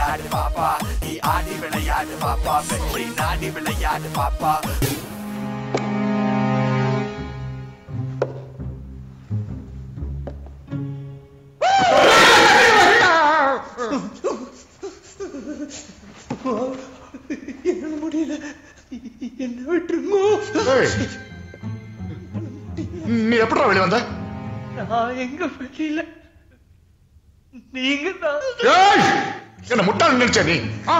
விளையாடு பாப்பா நீ ஆடி விளையாடு பாப்பா வெற்றி நாடி விளையாடு பாப்பா என்னால முடியல என்ன விட்டுருங்கோ ஏய், நீ எப்படா வெளிய வந்த நான் எங்க வெளியில நீங்க தான் ஏய் என்ன முட்டாள் நினைச்ச நீ ஆ?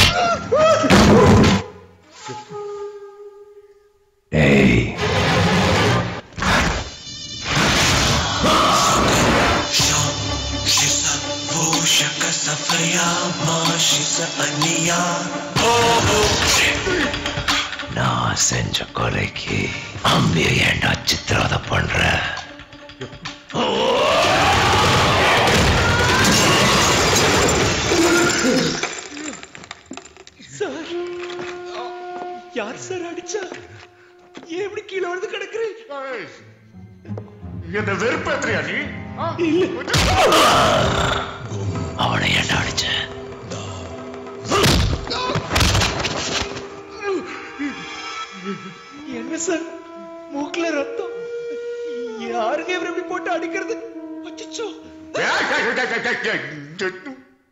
நான் செஞ்ச கொலைக்கு அம்பிய ஏண்டா சித்திரவதை பண்ற சார் யார் சார் அடிச்சா ஏன் இப்படி கீழே வந்து கிடக்குறேன் ஏய், என்ன வெறுப்பேத்துறியா நீ ஆ? அவனை ஏண்டா அடிச்ச என்ன சார் மூக்குல ரத்தம் யாருங்க இவரை இப்படி போட்டு அடிக்கிறது அச்சச்சோ ஏய், ஏய், ஏய், ஏய், ஏய், ஏய்.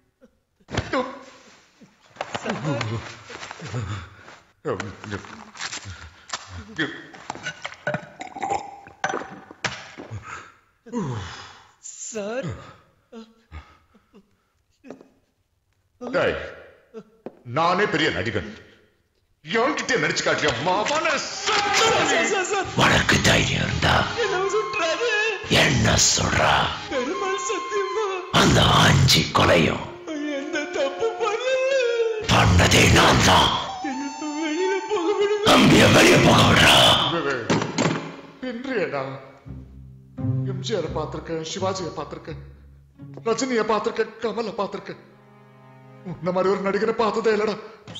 சார் டேய், நானே பெரிய நடிகன் என்கிட்ட நடிச்சு காட்டியா மாவான சார், சார் சார் உனக்கு தைரியம் இருந்தா என்ன சுற்றாது என்ன சொல்றா பெருமாள் சத்தியமா அந்த அஞ்சு கொலையும் எந்த தப்பு பண்ணல பண்ணதே நான் தான் என்ன வெளியில போக விடுங்க அம்பிய வெளியே போக விடுறா இன்றையடா எம்ஜிஆர் பார்த்திருக்கேன் சிவாஜியை பார்த்திருக்கேன் ரஜினியை பார்த்திருக்கேன் கமலை பார்த்திருக்கேன் உன்ன மாதிரி ஒரு நடிகரை பார்த்ததே இல்லடா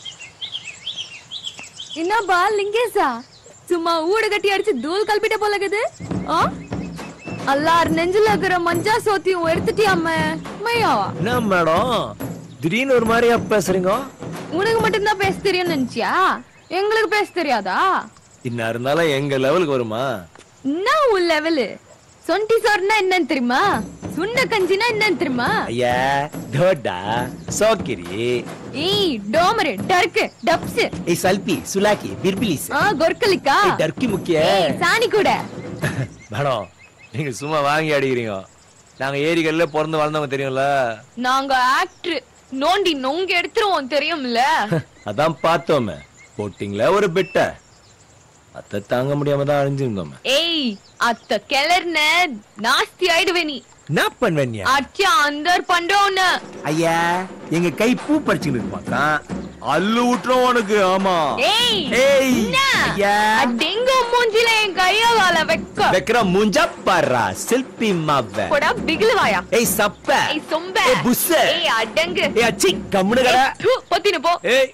என்னப்பா லிங்கேசா சும்மா ஊடு கட்டி அடிச்சு தூள் கல்பிட்ட போல இருக்குது ஆ அல்லார் நெஞ்சில இருக்கிற மஞ்சா சோத்தியும் எடுத்துட்டியாம மையாவா என்ன மேடம் திடீர்னு ஒரு மாதிரியா பேசுறீங்க உனக்கு மட்டும்தான் பேச தெரியும்னு நினைச்சியா எங்களுக்கு பேச தெரியாதா இன்னும் இருந்தாலும் எங்க லெவலுக்கு வருமா என்ன உன் லெவலு சொண்டி சோறுனா என்னன்னு தெரியுமா சுண்ட கஞ்சினா என்னன்னு தெரியுமா ஐயா தோட்டா சோக்கிரி ஏய் டோமரு டர்க்கு டப்ஸ் ஏய் சல்பி சுலாக்கி பிர்பிலிஸ் ஆ கொர்க்கலிக்கா ஏய் டர்க்கி முக்கிய ஏய் சாணி கூட மேடம் நீங்க சும்மா வாங்கி அடிக்கிறீங்க நாங்க ஏரிகள்ல பிறந்து வளர்ந்தவங்க தெரியும்ல நாங்க ஆக்டர் நோண்டி நொங்க எடுத்துருவோம் தெரியும்ல அதான் பார்த்தோமே போட்டிங்களா ஒரு பெட்ட அத்தை தாங்க முடியாம தான் அழிஞ்சிருந்தோமே ஏய் அத்த கிளர்ன நாஸ்தி ஆயிடுவே நீ என்ன பண்ணுவேன் அச்சா அந்தர் பண்றோன்னு ஐயா எங்க கை பூ பறிச்சுட்டு இருக்க மாட்டான் அல்லு விட்டுரும் உனக்கு ஆமா ஏய் ஏய் என்ன ஐயா அடெங்க மூஞ்சில என் கையால வைக்க வைக்கிற மூஞ்சா பாரா செல்பி மாவ போடா பிகில் வாயா ஏய் சப்ப ஏய் சொம்ப ஏய் புஸ்ஸ ஏய் அடங்கு ஏய் அச்சி கம்முனு ஏய், கடை தூ, பொத்தினு போ ஏய்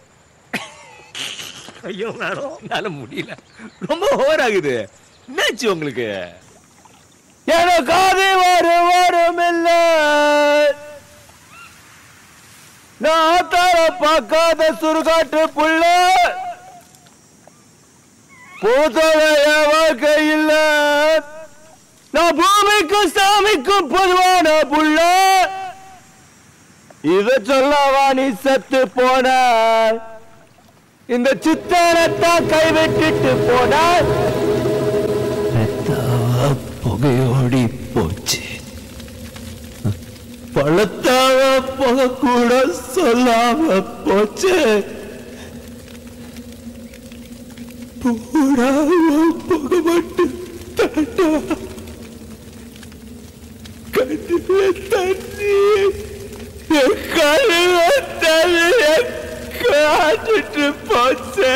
ஐயோ மேடம் என்னால முடியல ரொம்ப ஓவர் ஆகுது என்னாச்சு உங்களுக்கு எனக்கு அது ஒரு வரும் இல்ல நான் தர பார்க்காத சுருகாட்டு புள்ள பூத்தலைய வாழ்க்கை இல்ல நான் பூமிக்கும் சாமிக்கும் பொதுவான புள்ள இத சொல்லவா நீ செத்து போன இந்த சித்தாரத்தான் கைவிட்டுட்டு போன புகையோடி போச்சு பழத்தாவ புகை கூட சொல்லாம போச்சு பூடாவ புகை மட்டும் தட்டா கண்ணில தண்ணி என் கண்ணில தண்ணி காட்டுட்டு போச்சே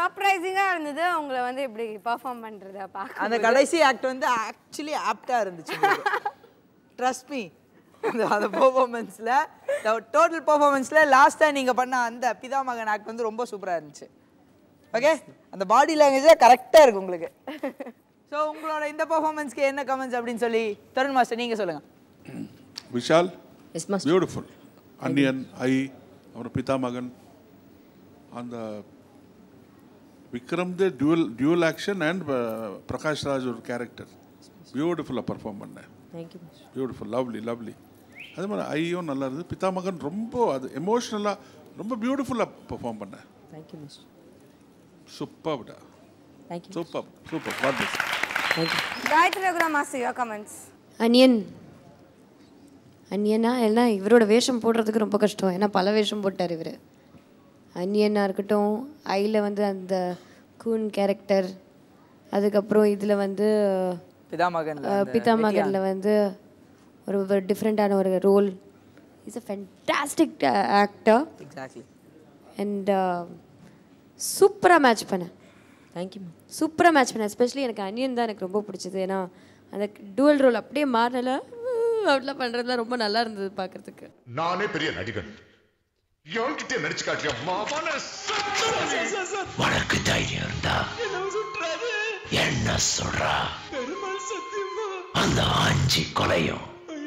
சர்ப்ரைசிங்கா இருந்தது உங்களை வந்து இப்படி பெர்ஃபார்ம் பண்றத பார்க்க அந்த கடைசி ஆக்ட் வந்து ஆக்சுவலி ஆப்டா இருந்துச்சு ட்ரஸ்ட் மீ அந்த அந்த பெர்ஃபார்மன்ஸில் டோட்டல் பெர்ஃபார்மன்ஸில் லாஸ்ட்டாக நீங்கள் பண்ண அந்த பிதா மகன் ஆக்ட் வந்து ரொம்ப சூப்பராக இருந்துச்சு ஓகே அந்த பாடி லாங்குவேஜே கரெக்டாக இருக்கு உங்களுக்கு ஸோ உங்களோட இந்த பெர்ஃபார்மன்ஸ்க்கு என்ன கமெண்ட்ஸ் அப்படின்னு சொல்லி தருண் மாஸ்டர் நீங்கள் சொல்லுங்கள் Vishal yes master beautiful Anniyan I அப்புறம் பிதாமகன் அந்த விக்ரம்து dual dual action and Prakash Raj ஒரு கேரக்டர் பியூட்டிஃபுல்லாக பர்ஃபார்ம் பண்ணேன் தேங்க்யூ பியூட்டிஃபுல் லவ்லி லவ்லி அதே மாதிரி ஐயும் நல்லா இருந்தது பிதாமகன் ரொம்ப அது எமோஷ்னலாக ரொம்ப பியூட்டிஃபுல்லாக பர்ஃபார்ம் பண்ணேன் தேங்க்யூ மாஸ்டர் சூப்பர்டா thank you super super what this thank you Gayathri ரகுரா மாஸ்டர் யோர் கமெண்ட்ஸ் அனியன் அனியனா எல்லாம் இவரோட வேஷம் போடுறதுக்கு ரொம்ப கஷ்டம் ஏன்னா பல வேஷம் போட்டார் இவர் அனியனாக இருக்கட்டும் ஐயில் வந்து அந்த கூன் கேரக்டர் அதுக்கப்புறம் இதில் வந்து பிதா மகன் அஹ், பிதா மகனில் வந்து ஒரு டிஃப்ரெண்ட்டான ஒரு role is a fantastic actor exactly and சூப்பராக மேட்ச் பண்ணேன் தேங்க்யூ மேம் சூப்பராக மேட்ச் பண்ணேன் எஸ்பெஷலி எனக்கு அனியன் தான் எனக்கு ரொம்ப பிடிச்சது ஏன்னா அந்த டூவல் ரோல் அப்படியே மாறினல அப்படிலாம் பண்ணுறதுலாம் ரொம்ப நல்லா இருந்தது பார்க்கறதுக்கு நானே பெரிய நடிகன் என்கிட்ட நடிச்சு காட்டியா மாவான உனக்கு தைரியம் இருந்தா என்ன சொல்றா அந்த அஞ்சு கொலையும்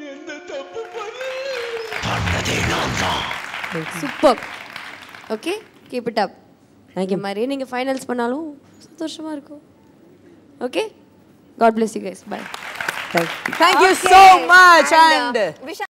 பண்ணதே நான் தான் super okay keep it up இந்த மாதிரியே நீங்கள் ஃபைனல்ஸ் பண்ணாலும் சந்தோஷமாக இருக்கும் okay god bless you guys bye thank you so much and Vishal